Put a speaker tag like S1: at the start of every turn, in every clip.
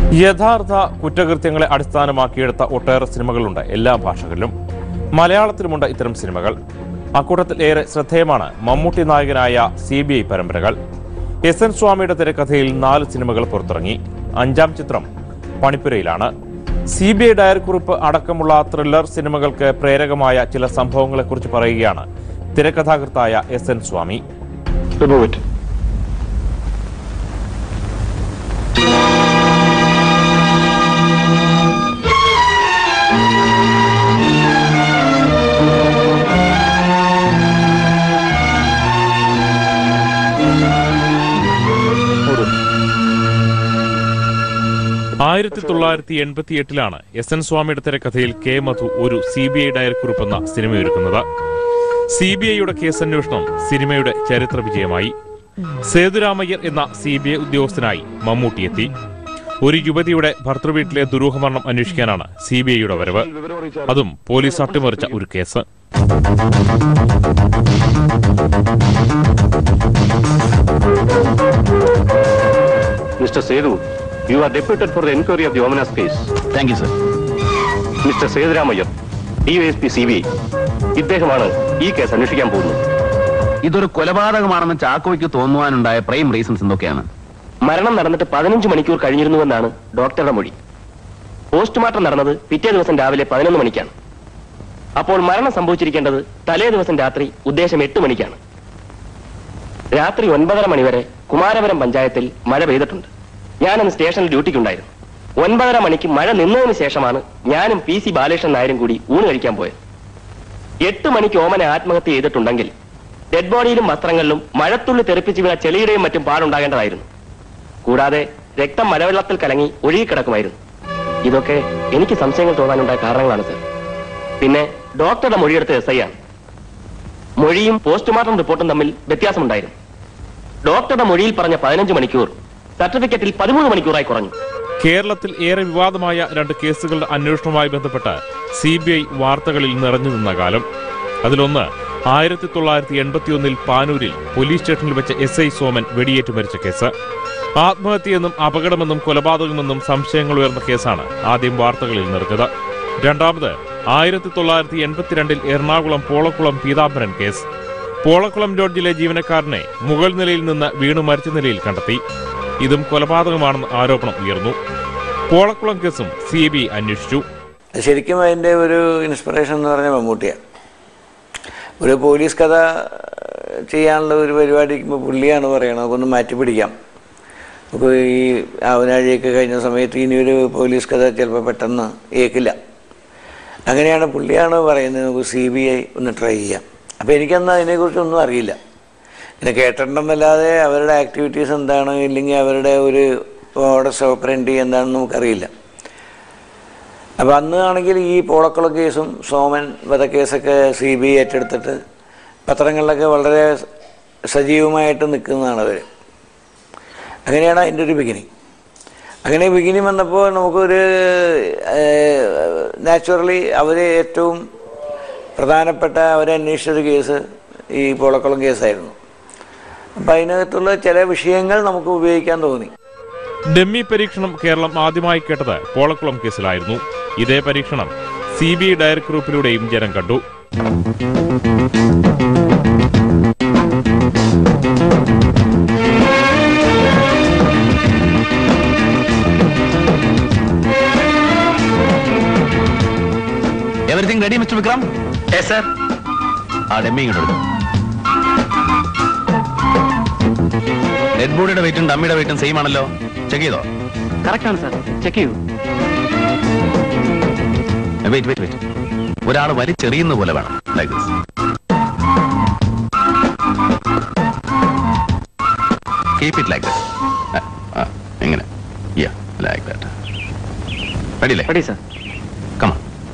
S1: യഥാർത്ഥ കുറ്റകൃത്യങ്ങളെ അടിസ്ഥാനമാക്കിയെടുത്ത ഒട്ടേറെ സിനിമകളുണ്ട് എല്ലാ ഭാഷകളിലും മലയാളത്തിലുമുണ്ട് ഇത്തരം സിനിമകൾ അക്കൂട്ടത്തിൽ ഏറെ ശ്രദ്ധേയമാണ് മമ്മൂട്ടി നായകനായ സി ബി ഐ പരമ്പരകൾ എസ് എൻ സ്വാമിയുടെ തിരക്കഥയിൽ നാല് സിനിമകൾ പുറത്തിറങ്ങി അഞ്ചാം ചിത്രം പണിപ്പുരയിലാണ് സി ബി ഐ ഡയറിക്കുറിപ്പ് അടക്കമുള്ള ത്രില്ലർ സിനിമകൾക്ക് പ്രേരകമായ ചില സംഭവങ്ങളെക്കുറിച്ച് പറയുകയാണ് തിരക്കഥാകൃത്തായ S N Swami
S2: Remove it.
S1: ആയിരത്തി തൊള്ളായിരത്തി എൺപത്തി എട്ടിലാണ് എസ് എൻ സ്വാമിയുടെ തിരക്കഥയിൽ കെ മധു ഒരു സി ബി ഐ ഡയറിക്കുറിപ്പെന്ന സിനിമയൊരുക്കുന്നത് സി ബി ഐയുടെ കേസന്വേഷണം സിനിമയുടെ ചരിത്ര വിജയമായി സേതുരാമയ്യർ എന്ന സി ബി ഐ ഉദ്യോഗസ്ഥനായി മമ്മൂട്ടി എത്തി ഒരു യുവതിയുടെ ഭർത്തൃവീട്ടിലെ ദുരൂഹമരണം അന്വേഷിക്കാനാണ് സി ബി ഐയുടെ വരവ് അതും പോലീസ് അട്ടിമറിച്ച ഒരു case
S2: Mr. Sedu, you are deputed for the inquiry of the Omanas case.
S3: Thank you sir
S2: mister Sethuramayyar DYSP C B ഇദ്ദേഹമാണ് ഈ കേസ് അന്വേഷിക്കാൻ പോകുന്നത്
S3: ഇതൊരു കൊലപാതകമാണെന്ന് ചാക്കോയ്ക്ക് തോന്നുവാനുണ്ടായ പ്രൈം റീസൺസ് എന്തൊക്കെയാണ്
S2: മരണം നടന്നിട്ട് പതിനഞ്ച് മണിക്കൂർ കഴിഞ്ഞിരുന്നുവെന്നാണ് ഡോക്ടറുടെ മൊഴി പോസ്റ്റ്മോർട്ടം നടന്നത് പിറ്റേ ദിവസം രാവിലെ പതിനൊന്ന് മണിക്കാണ് അപ്പോൾ മരണം സംഭവിച്ചിരിക്കേണ്ടത് തലേ ദിവസം രാത്രി ഉദ്ദേശം എട്ട് മണിക്കാണ് രാത്രി ഒൻപതര മണിവരെ കുമാരപുരം പഞ്ചായത്തിൽ മഴ പെയ്തിട്ടുണ്ട് ഞാനന്ന് സ്റ്റേഷനിൽ ഡ്യൂട്ടിക്കുണ്ടായിരുന്നു ഒൻപതര മണിക്ക് മഴ നിന്നതിന് ശേഷമാണ് ഞാനും പി സി ബാലകൃഷ്ണൻ നായരും കൂടി ഊണ് കഴിക്കാൻ പോയത് എട്ട് മണിക്ക് ഓമന ആത്മഹത്യ ചെയ്തിട്ടുണ്ടെങ്കിൽ ഡെഡ് ബോഡിയിലും വസ്ത്രങ്ങളിലും മഴത്തുള്ളി തെറിപ്പിച്ച് വീണ ചെളിയുടെയും മറ്റും പാടുണ്ടാകേണ്ടതായിരുന്നു കൂടാതെ രക്തം മഴവെള്ളത്തിൽ കലങ്ങി ഒഴുകിക്കിടക്കുമായിരുന്നു ഇതൊക്കെ എനിക്ക് സംശയങ്ങൾ തോന്നാനുണ്ടായ കാരണങ്ങളാണ് സർ പിന്നെ ഡോക്ടറുടെ മൊഴിയെടുത്ത എസ് ഐ ആണ് മൊഴിയും പോസ്റ്റ്മോർട്ടം റിപ്പോർട്ടും തമ്മിൽ വ്യത്യാസമുണ്ടായിരുന്നു ഡോക്ടറുടെ മൊഴിയിൽ പറഞ്ഞ പതിനഞ്ച് മണിക്കൂർ സർട്ടിഫിക്കറ്റിൽ പതിമൂന്ന് മണിക്കൂറായി കുറഞ്ഞു
S1: കേരളത്തിൽ ഏറെ വിവാദമായ രണ്ട് കേസുകളുടെ അന്വേഷണവുമായി ബന്ധപ്പെട്ട് സി ബി ഐ വാർത്തകളിൽ നിറഞ്ഞു നിന്ന കാലം അതിലൊന്ന് ആയിരത്തി തൊള്ളായിരത്തി എൺപത്തിയൊന്നിൽ പാനൂരിൽ പോലീസ് സ്റ്റേഷനിൽ വെച്ച എസ് ഐ സോമൻ വെടിയേറ്റ് മരിച്ച കേസ് ആത്മഹത്യയെന്നും അപകടമെന്നും കൊലപാതകമെന്നും സംശയങ്ങൾ ഉയർന്ന കേസാണ് ആദ്യം വാർത്തകളിൽ നിറഞ്ഞത് രണ്ടാമത് ആയിരത്തി തൊള്ളായിരത്തി എൺപത്തിരണ്ടിൽ എറണാകുളം പോളക്കുളം പീതാംബരൻ കേസ് പോളക്കുളം ലോഡ്ജിലെ ജീവനക്കാരനെ മുകൾ നിലയിൽ നിന്ന് വീണു മരിച്ച നിലയിൽ കണ്ടെത്തി ഇതും കൊലപാതകമാണെന്ന് ആരോപണം ഉയർന്നു പോളക്കുളം കേസും സി ബി ഐ അന്വേഷിച്ചു
S4: ശരിക്കും അതിൻ്റെ ഒരു ഇൻസ്പിറേഷൻ എന്ന് പറഞ്ഞാൽ മമ്മൂട്ടിയാണ് ഒരു പോലീസ് കഥ ചെയ്യാനുള്ള ഒരു പരിപാടിക്കുമ്പോൾ പുള്ളിയാണ് പറയണത് നമുക്കൊന്ന് മാറ്റി പിടിക്കാം നമുക്ക് ഈ ആവനാഴിയൊക്കെ കഴിഞ്ഞ സമയത്ത് ഇനി ഒരു പോലീസ് കഥ ചിലപ്പോൾ പെട്ടെന്ന് ഏക്കില്ല അങ്ങനെയാണ് പുള്ളിയാണ് പറയുന്നത് നമുക്ക് സി ബി ഐ ഒന്ന് ട്രൈ ചെയ്യാം അപ്പോൾ എനിക്കന്ന് അതിനെക്കുറിച്ചൊന്നും അറിയില്ല ഇങ്ങനെ കേട്ടിട്ടുണ്ടെന്നല്ലാതെ അവരുടെ ആക്ടിവിറ്റീസ് എന്താണ് ഇല്ലെങ്കിൽ അവരുടെ ഒരു ഓർഡർ ഓപ്പറേണ്ടി എന്താണെന്ന് നമുക്കറിയില്ല അപ്പോൾ അന്ന് ആണെങ്കിൽ ഈ പോളക്കുളം കേസും സോമൻ വധക്കേസൊക്കെ സി ബി ഐ ഏറ്റെടുത്തിട്ട് പത്രങ്ങളിലൊക്കെ വളരെ സജീവമായിട്ട് നിൽക്കുന്നതാണ് അവർ അങ്ങനെയാണ് അതിൻ്റെ ഒരു ബിഗിനിങ് അങ്ങനെ ബിഗിനിങ് വന്നപ്പോൾ നമുക്കൊരു നാച്ചുറലി അവർ ഏറ്റവും പ്രധാനപ്പെട്ട അവരന്വേഷിച്ചൊരു കേസ് ഈ പോളക്കുളം കേസായിരുന്നു അപ്പം അതിനകത്തുള്ള ചില വിഷയങ്ങൾ നമുക്ക് ഉപയോഗിക്കാൻ തോന്നി
S1: ഡെമ്മി പരീക്ഷണം കേരളം ആദ്യമായി കേട്ടത് പോളക്കുളം കേസിലായിരുന്നു ഇതേ പരീക്ഷണം സി ബി ഐ ഡയറി ഗ്രൂപ്പിലൂടെയും ജനം കണ്ടു
S3: everything ready mister Vikram
S2: sir
S3: ആ ഡെമ്മി ഇങ്ങോട്ട് എടുക്കും ഡെഡ് ബോഡിയുടെ വെയിറ്റും ഡമ്മിയുടെ വെയിറ്റും സെയിം ആണല്ലോ ചെക്ക് ചെയ്തോ
S2: കറക്റ്റ് ആണ് സർ ചെക്ക് ചെയ്യൂ
S3: വെയിറ്റ് വെയിറ്റ് വെയിറ്റ് ഒരാൾ വലിച്ചെറിയുന്ന പോലെ വേണം like this keep it like that എങ്ങനെ യാ ലൈക്ക് ദാറ്റ് റെഡിയല്ലേ
S2: ready sir
S3: come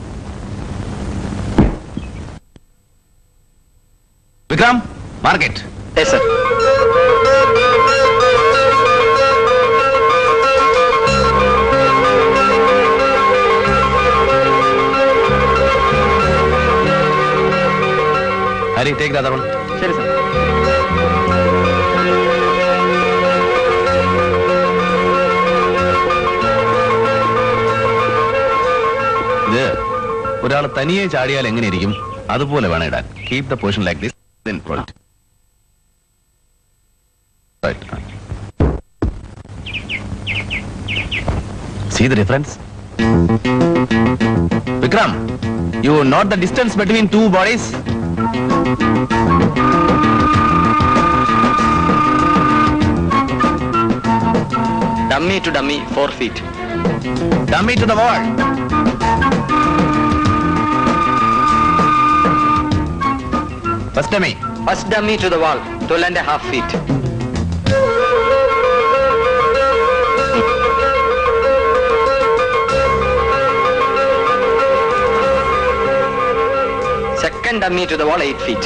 S3: Vikram mark it
S2: yes sir
S3: Hari take the other one
S2: ശരി സർ
S3: ഒരാൾ തനിയെ ചാടിയാൽ എങ്ങനെയിരിക്കും അതുപോലെ വേണം ഇടാൻ keep the position like this See the difference? Vikram, you note the distance between two bodies?
S2: Dummy to dummy four feet
S3: Dummy to the wall. First dummy.
S2: First dummy to the wall twelve and half feet second dummy to the wall eight feet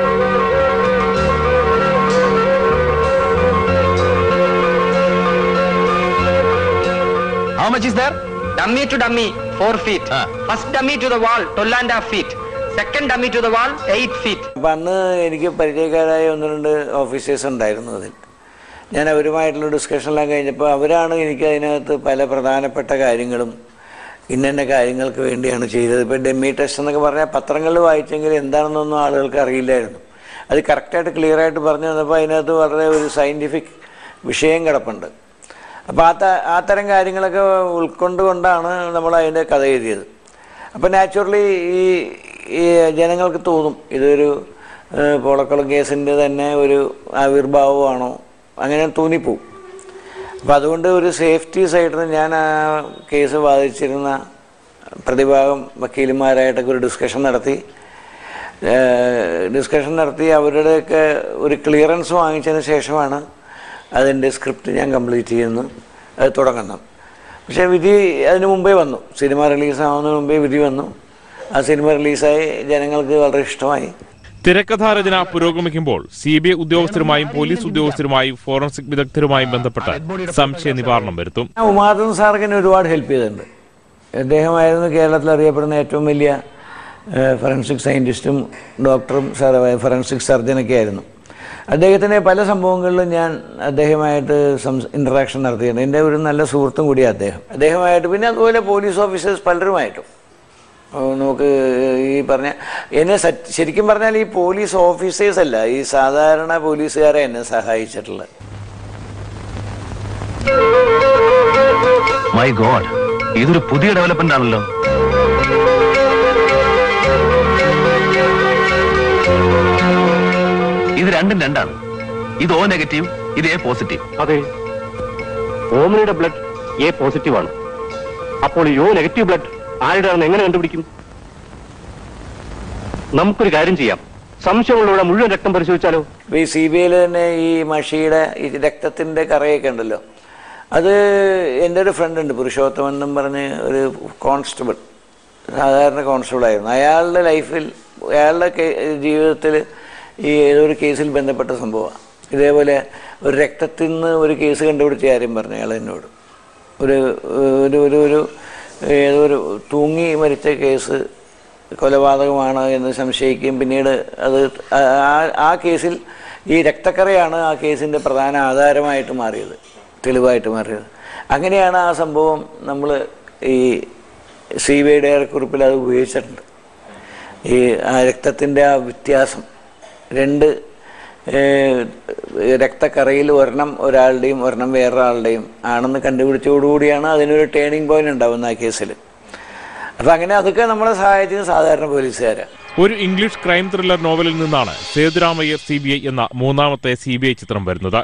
S3: How much is there?
S2: Dummy to dummy four feet
S3: ah.
S2: First dummy to the wall twelve and half feet second dummy to the wall eight feet
S4: അപ്പം അന്ന് എനിക്ക് പരിചയക്കാരായ ഒന്ന് രണ്ട് officers ഉണ്ടായിരുന്നു അതിൽ ഞാൻ അവരുമായിട്ടുള്ള ഡിസ്കഷനെല്ലാം കഴിഞ്ഞപ്പോൾ അവരാണ് എനിക്ക് അതിനകത്ത് പല പ്രധാനപ്പെട്ട കാര്യങ്ങളും ഇന്ന കാര്യങ്ങൾക്ക് വേണ്ടിയാണ് ചെയ്തത് ഇപ്പോൾ ഡെമ്മി ടെസ്റ്റ് എന്നൊക്കെ പറഞ്ഞാൽ പത്രങ്ങളിൽ വായിച്ചെങ്കിൽ എന്താണെന്നൊന്നും ആളുകൾക്ക് അറിയില്ലായിരുന്നു അത് കറക്റ്റായിട്ട് ക്ലിയർ ആയിട്ട് പറഞ്ഞു തന്നപ്പോൾ അതിനകത്ത് വളരെ ഒരു സയൻറ്റിഫിക് വിഷയം കിടപ്പുണ്ട് അപ്പോൾ ആ ത- ആ തരം കാര്യങ്ങളൊക്കെ ഉൾക്കൊണ്ടുകൊണ്ടാണ് നമ്മൾ അതിൻ്റെ കഥ എഴുതിയത് അപ്പോൾ നാച്ചുറലി ഈ ഈ ജനങ്ങൾക്ക് തോന്നും ഇതൊരു ഏഹ്, പോളക്കുളം കേസിൻ്റെ തന്നെ ഒരു ആവിർഭാവമാണോ അങ്ങനെ തോന്നിപ്പോവും അപ്പം അതുകൊണ്ട് ഒരു സേഫ്റ്റി സൈഡിൽ നിന്ന് ഞാൻ ആ കേസ് ബാധിച്ചിരുന്ന പ്രതിഭാഗം വക്കീലുമാരായിട്ടൊക്കെ ഒരു ഡിസ്കഷൻ നടത്തി ഡിസ്കഷൻ നടത്തി അവരുടെയൊക്കെ ഒരു ക്ലിയറൻസ് വാങ്ങിച്ചതിന് ശേഷമാണ് അതിൻ്റെ സ്ക്രിപ്റ്റ് ഞാൻ കംപ്ലീറ്റ് ചെയ്യുന്നു അത് തുടങ്ങുന്നത് പക്ഷേ വിധി അതിന് മുമ്പേ വന്നു സിനിമ റിലീസാവുന്നതിന് മുമ്പേ വിധി വന്നു ആ സിനിമ റിലീസായി ജനങ്ങൾക്ക് വളരെ ഇഷ്ടമായി
S1: തിരക്കഥാരചന പുരോഗമിക്കുമ്പോൾ സി ബി ഐ ഉദ്യോഗസ്ഥരുമായും പോലീസ് ഉദ്യോഗസ്ഥരുമായും ഫോറൻസിക് വിദഗ്ധരുമായും ബന്ധപ്പെട്ട് സംശയ നിവാരണം വരുത്തും
S4: ആ ഉമാദൻ സാർക്ക് എന്നെ ഒരുപാട് ഹെൽപ്പ് ചെയ്തിട്ടുണ്ട് അദ്ദേഹമായിരുന്നു കേരളത്തിൽ അറിയപ്പെടുന്ന ഏറ്റവും വലിയ ഫോറൻസിക് സയൻറ്റിസ്റ്റും ഡോക്ടറും ഫോറൻസിക് സർജനൊക്കെ ആയിരുന്നു അദ്ദേഹത്തിൻ്റെ പല സംഭവങ്ങളിലും ഞാൻ അദ്ദേഹമായിട്ട് സംസ് ഇൻട്രാക്ഷൻ നടത്തിയിട്ടുണ്ട് എൻ്റെ ഒരു നല്ല സുഹൃത്തും കൂടിയാണ് അദ്ദേഹം അദ്ദേഹമായിട്ട് പിന്നെ അതുപോലെ പോലീസ് ഓഫീസേഴ്സ് പലരുമായിട്ടും ഓ, നമുക്ക് ഈ പറഞ്ഞ എന്നെ സറ്റ് ശരിക്കും പറഞ്ഞാൽ ഈ പോലീസ് ഓഫീസേഴ്സ് അല്ല ഈ സാധാരണ പോലീസുകാരെ എന്നെ സഹായിച്ചിട്ടുള്ളത്
S3: മൈ ഗോഡ് ഇതൊരു പുതിയ ഡെവലപ്മെന്റ് ആണല്ലോ ഇത് രണ്ടും രണ്ടാണ് ഇത് ഓ നെഗറ്റീവ് ഇത് എ പോസിറ്റീവ്
S2: അതെ ഓമനയുടെ ബ്ലഡ് എ പോസിറ്റീവ് ആണ് അപ്പോൾ യോ നെഗറ്റീവ് ബ്ലഡ് ആരുടെയാണെന്ന് എങ്ങനെ കണ്ടുപിടിക്കും നമുക്കൊരു കാര്യം ചെയ്യാം സംശയമുള്ളവരുടെ മുഴുവൻ രക്തം പരിശോധിച്ചാലോ
S4: ഇപ്പൊ ഈ സി ബി ഐയിൽ തന്നെ ഈ മഷിയുടെ ഈ രക്തത്തിന്റെ കറയൊക്കെ ഉണ്ടല്ലോ അത് എൻ്റെ ഒരു ഫ്രണ്ട് ഉണ്ട് പുരുഷോത്തമൻ എന്നും പറഞ്ഞ് ഒരു കോൺസ്റ്റബിൾ സാധാരണ കോൺസ്റ്റബിൾ ആയിരുന്നു അയാളുടെ ലൈഫിൽ അയാളുടെ ജീവിതത്തിൽ ഈ ഏതൊരു കേസിൽ ബന്ധപ്പെട്ട സംഭവമാണ് ഇതേപോലെ ഒരു രക്തത്തിൽ നിന്ന് ഒരു കേസ് കണ്ടുപിടിച്ച കാര്യം പറഞ്ഞു അയാൾ എന്നോട് ഒരു ഒരു ഒരു ഒരു ഏതോ ഒരു തൂങ്ങി മരിച്ച കേസ് കൊലപാതകമാണ് എന്ന് സംശയിക്കുകയും പിന്നീട് അത് ആ- ആ- ആ കേസിൽ ഈ രക്തക്കറയാണ് ആ കേസിൻ്റെ പ്രധാന ആധാരമായിട്ട് മാറിയത് തെളിവായിട്ട് മാറിയത് അങ്ങനെയാണ് ആ സംഭവം നമ്മൾ ഈ സി ബി ഐ ഡയറക്കുറിപ്പിൽ അത് ഉപയോഗിച്ചിട്ടുണ്ട് ഈ ആ രക്തത്തിൻ്റെ ആ വ്യത്യാസം രണ്ട് ഏഹ്, രക്തക്കറയിൽ ഒരെണ്ണം ഒരാളുടെയും ഒരെണ്ണം വേറൊരാളുടെയും ആണെന്ന് കണ്ടുപിടിച്ചതോടുകൂടിയാണ് അതിനൊരു ടേണിംഗ് പോയിന്റ് ഉണ്ടാവുന്ന ആ കേസിൽ അപ്പം അങ്ങനെ അതൊക്കെ നമ്മളെ സഹായിച്ചത് സാധാരണ പോലീസുകാരാണ്
S1: ഒരു ഇംഗ്ലീഷ് ക്രൈം ത്രില്ലർ നോവലിൽ നിന്നാണ് സേതുരാമയ്യർ സി ബി ഐ എന്ന മൂന്നാമത്തെ സി ബി ഐ ചിത്രം വരുന്നത്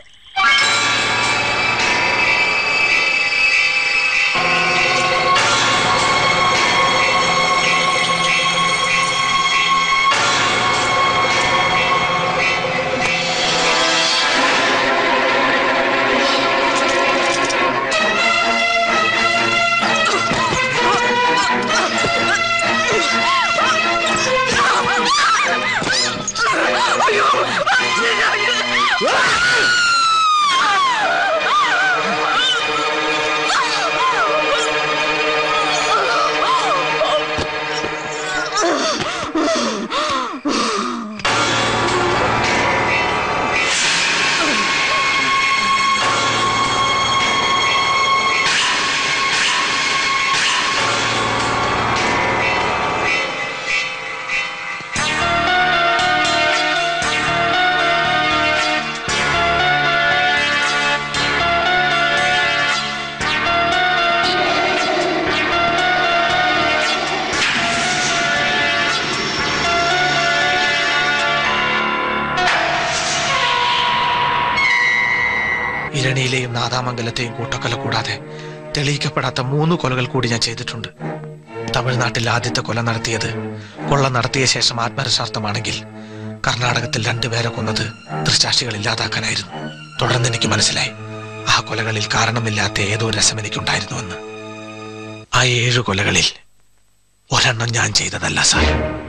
S5: ജില്ലയിലെയും നാദാമംഗലത്തെയും കൂട്ടക്കൊല കൂടാതെ തെളിയിക്കപ്പെടാത്ത മൂന്ന് കൊലകൾ കൂടി ഞാൻ ചെയ്തിട്ടുണ്ട് തമിഴ്നാട്ടിൽ ആദ്യത്തെ കൊല നടത്തിയത് കൊള്ള നടത്തിയ ശേഷം ആത്മരക്ഷാർത്ഥമാണെങ്കിൽ കർണാടകത്തിൽ രണ്ടുപേരെ കൊന്നത് ദൃഷ്ടാക്ഷികൾ ഇല്ലാതാക്കാനായിരുന്നു തുടർന്ന് എനിക്ക് മനസ്സിലായി ആ കൊലകളിൽ കാരണമില്ലാത്ത ഏതോ രസം എനിക്കുണ്ടായിരുന്നുവെന്ന് ആ ഏഴു കൊലകളിൽ ഒരെണ്ണം ഞാൻ ചെയ്തതല്ല സാർ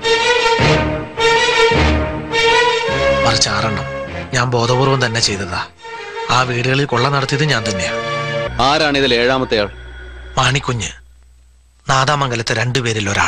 S5: മറിച്ച് ആറെണ്ണം ഞാൻ ബോധപൂർവം തന്നെ ചെയ്തതാ ആ വീടുകളിൽ കൊള്ള നടത്തിയത് ഞാൻ തന്നെയാ
S3: ആരാണ് ഇതിൽ ഏഴാമത്തെ ആൾ
S5: മാണിക്കുഞ്ഞ് നാദാമംഗലത്തെ രണ്ടുപേരിൽ ഒരാൾ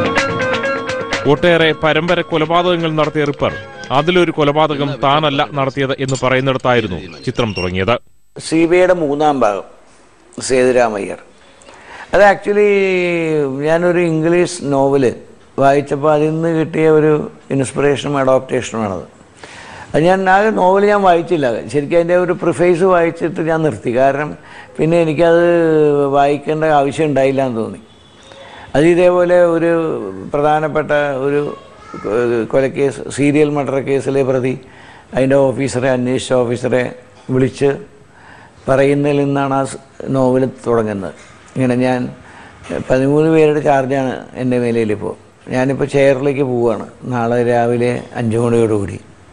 S1: ഒട്ടേറെ പരമ്പര കൊലപാതകങ്ങൾ നടത്തിയ റിപ്പർ അതിലൊരു കൊലപാതകം താനല്ല നടത്തിയത് എന്ന് പറയുന്നിടത്തായിരുന്നു ചിത്രം തുടങ്ങിയത്
S4: സി ബി ഐയുടെ മൂന്നാം ഭാഗം സേതുരാമയ്യർ അത് ആക്ച്വലി ഞാനൊരു ഇംഗ്ലീഷ് നോവല് വായിച്ചപ്പോൾ അതിൽ നിന്ന് കിട്ടിയ ഒരു ഇൻസ്പിറേഷനും അഡോപ്റ്റേഷനുമാണത് അത് ഞാൻ ആ നോവൽ ഞാൻ വായിച്ചില്ല ശരിക്കും അതിൻ്റെ ഒരു പ്രിഫേസ് വായിച്ചിട്ട് ഞാൻ നിർത്തി കാരണം പിന്നെ എനിക്കത് വായിക്കേണ്ട ആവശ്യം ഉണ്ടായില്ല എന്ന് തോന്നി അത് ഇതേപോലെ ഒരു പ്രധാനപ്പെട്ട ഒരു കൊ- കൊലക്കേസ് സീരിയൽ മർഡർ കേസിലെ പ്രതി അതിൻ്റെ ഓഫീസറെ അന്വേഷിച്ച ഓഫീസറെ വിളിച്ച് പറയുന്നതിൽ നിന്നാണ് ആ നോവൽ തുടങ്ങുന്നത് ഇങ്ങനെ ഞാൻ പതിമൂന്ന് പേരുടെ ചാർജാണ് എൻ്റെ മേലയിലിപ്പോൾ ഞാനിപ്പോൾ ചെയറിലേക്ക് പോവുകയാണ് നാളെ രാവിലെ അഞ്ച് മണിയോടുകൂടി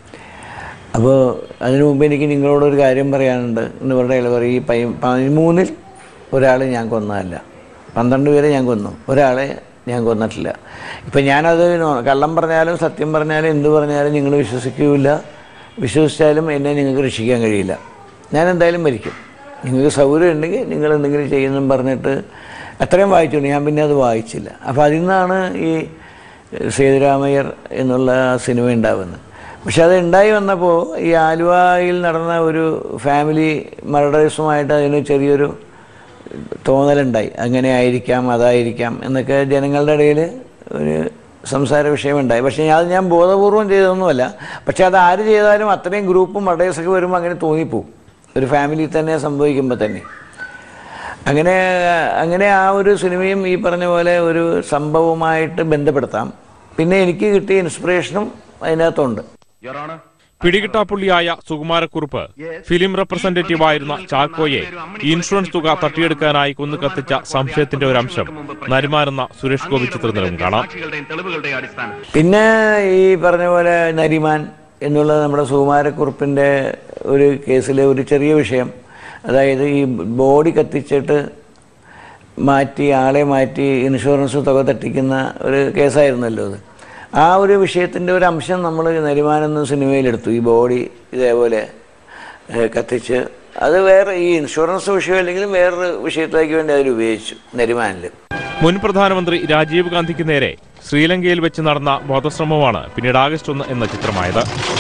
S4: അപ്പോൾ അതിനു മുമ്പ് എനിക്ക് നിങ്ങളോടൊരു കാര്യം പറയാനുണ്ട് എന്ന് പറഞ്ഞാൽ പറയും ഈ പൈ പതിമൂന്നിൽ ഒരാൾ ഞാൻ കൊന്നതല്ല പന്ത്രണ്ട് പേരെ ഞാൻ കൊന്നു ഒരാളെ ഞാൻ കൊന്നിട്ടില്ല ഇപ്പം ഞാനത് നോ- കള്ളം പറഞ്ഞാലും സത്യം പറഞ്ഞാലും എന്ത് പറഞ്ഞാലും നിങ്ങൾ വിശ്വസിക്കില്ല വിശ്വസിച്ചാലും എന്നെ നിങ്ങൾക്ക് രക്ഷിക്കാൻ കഴിയില്ല ഞാൻ എന്തായാലും മരിക്കും നിങ്ങൾക്ക് സൗകര്യം ഉണ്ടെങ്കിൽ നിങ്ങൾ എന്തെങ്കിലും ചെയ്യുന്നെന്ന് പറഞ്ഞിട്ട് അത്രയും വായിച്ചുകൊണ്ട് ഞാൻ പിന്നെ അത് വായിച്ചില്ല അപ്പോൾ അതിൽ നിന്നാണ് ഈ സേതുരാമയ്യർ എന്നുള്ള ആ സിനിമ ഉണ്ടാവുന്നത് പക്ഷെ അത് ഉണ്ടായി വന്നപ്പോൾ ഈ ആലുവയിൽ നടന്ന ഒരു ഫാമിലി മർഡേഴ്സുമായിട്ട് അതിന് ചെറിയൊരു തോന്നലുണ്ടായി അങ്ങനെ ആയിരിക്കാം അതായിരിക്കാം എന്നൊക്കെ ജനങ്ങളുടെ ഇടയിൽ ഒരു സംസാര വിഷയമുണ്ടായി പക്ഷേ അത് ഞാൻ ബോധപൂർവം ചെയ്തതൊന്നുമല്ല പക്ഷേ അത് ആര് ചെയ്താലും അത്രയും ഗ്രൂപ്പും മർഡേഴ്സൊക്കെ വരുമ്പോൾ അങ്ങനെ തോന്നിപ്പോവും ഒരു ഫാമിലി തന്നെ സംഭവിക്കുമ്പോൾ തന്നെ അങ്ങനെ അങ്ങനെ ആ ഒരു സിനിമയും ഈ പറഞ്ഞ പോലെ ഒരു സംഭവമായിട്ട് ബന്ധപ്പെടുത്താം പിന്നെ എനിക്ക് കിട്ടിയ ഇൻസ്പിറേഷനും അതിനകത്തുണ്ട്
S1: പിടികിട്ടാപ്പുള്ളിയായ സുകുമാരക്കുറുപ്പ് ഫിലിം റെപ്രസെന്റേറ്റീവ് ആയിരുന്ന ചാക്കോയെ ഇൻഷുറൻസ് തുക തട്ടിയെടുക്കാനായി കൊന്നു കത്തിച്ച സംശയത്തിന്റെ ഒരു അംശം നരിമാനെന്ന സുരേഷ് ഗോപി ചിത്രത്തിലും കാണാം
S4: പിന്നെ ഈ പറഞ്ഞ പോലെ നരിമാൻ എന്നുള്ള നമ്മുടെ സുകുമാരക്കുറുപ്പിൻ്റെ ഒരു കേസിലെ ഒരു ചെറിയ വിഷയം അതായത് ഈ ബോഡി കത്തിച്ചിട്ട് മാറ്റി ആളെ മാറ്റി ഇൻഷുറൻസ് തുക തട്ടിക്കുന്ന ഒരു കേസായിരുന്നല്ലോ അത് ആ ഒരു വിഷയത്തിൻ്റെ ഒരു അംശം നമ്മൾ നരിമാൻ എന്ന സിനിമയിലെടുത്തു ഈ ബോഡി ഇതേപോലെ ഏഹ്, കത്തിച്ച് അത് വേറെ ഈ ഇൻഷുറൻസ് വിഷയം അല്ലെങ്കിലും വേറൊരു വിഷയത്തിലേക്ക് വേണ്ടി അതിൽ ഉപയോഗിച്ചു നരിമാനിൽ
S1: മുൻ പ്രധാനമന്ത്രി രാജീവ് ഗാന്ധിക്ക് നേരെ ശ്രീലങ്കയിൽ വെച്ച് നടന്ന വധശ്രമമാണ് പിന്നീട് ആഗസ്റ്റ് ഒന്ന് എന്ന ചിത്രമായത്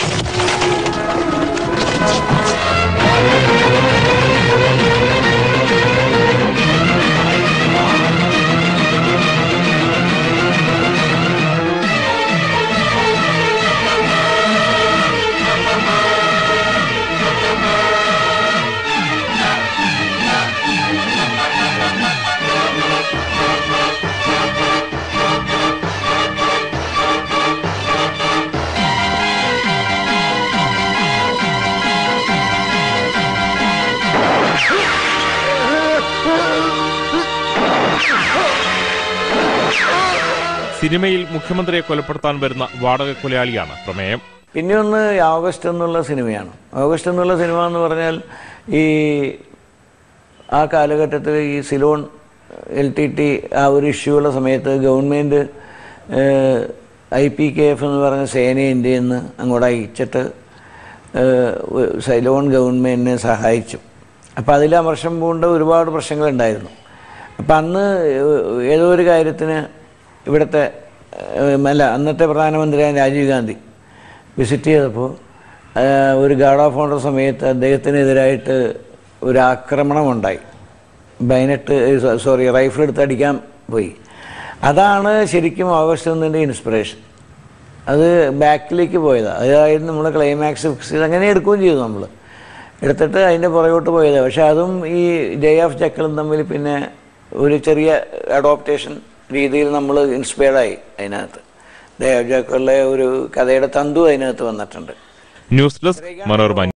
S1: സിനിമയിൽ മുഖ്യമന്ത്രിയെ കൊലപ്പെടുത്താൻ വരുന്ന വാടക കൊലയാളിയാണ് പ്രമേയം
S4: പിന്നെ ഒന്ന് ഓഗസ്റ്റ് എന്നുള്ള സിനിമയാണ് ഓഗസ്റ്റ് എന്നുള്ള സിനിമ എന്ന് പറഞ്ഞാൽ ഈ ആ കാലഘട്ടത്തിൽ ഈ സിലോൺ എൽ ടി ടി ആ ഒരു ഇഷ്യൂ ഉള്ള സമയത്ത് government I P K F എന്ന് പറഞ്ഞ സേനയെ ഇന്ത്യയിൽ നിന്ന് അങ്ങോട്ട് അയച്ചിട്ട് ഏഹ്, സിലോൺ ഗവൺമെൻറ്റിനെ സഹായിച്ചു അപ്പോൾ അതിൽ അമർഷം പൂണ്ട ഒരുപാട് പ്രശ്നങ്ങളുണ്ടായിരുന്നു അപ്പം അന്ന് ഏതോ ഒരു കാര്യത്തിന് ഇവിടുത്തെ ഏഹ്, അല്ല അന്നത്തെ പ്രധാനമന്ത്രിയായ രാജീവ് ഗാന്ധി വിസിറ്റ് ചെയ്തപ്പോൾ ഒരു ഗാർഡ് ഓഫ് ഓണർ സമയത്ത് അദ്ദേഹത്തിനെതിരായിട്ട് ഒരു ആക്രമണം ഉണ്ടായി ബൈനറ്റ് സോറി റൈഫിൾ എടുത്ത് അടിക്കാൻ പോയി അതാണ് ശരിക്കും ഓഗസ്റ്റ് ഒന്നിൻ്റെ ഇൻസ്പിറേഷൻ അത് ബാക്കിലേക്ക് പോയതാണ് അതായത് നമ്മൾ ക്ലൈമാക്സ് ഫിക്സ് ചെയ്ത് അങ്ങനെ എടുക്കുകയും ചെയ്തു നമ്മൾ എടുത്തിട്ട് അതിൻ്റെ പുറകോട്ട് പോയത് പക്ഷെ അതും ഈ ജയ ഓഫ് ജക്കലും തമ്മിൽ പിന്നെ ഒരു ചെറിയ അഡോപ്റ്റേഷൻ രീതിയിൽ നമ്മൾ ഇൻസ്പയർഡായി അതിനകത്ത് ജയ ഓഫ് ജക്കലിലെ ഒരു കഥയുടെ തന്തു അതിനകത്ത് വന്നിട്ടുണ്ട്
S1: ന്യൂസ് ഡെസ്ക് മനോരമ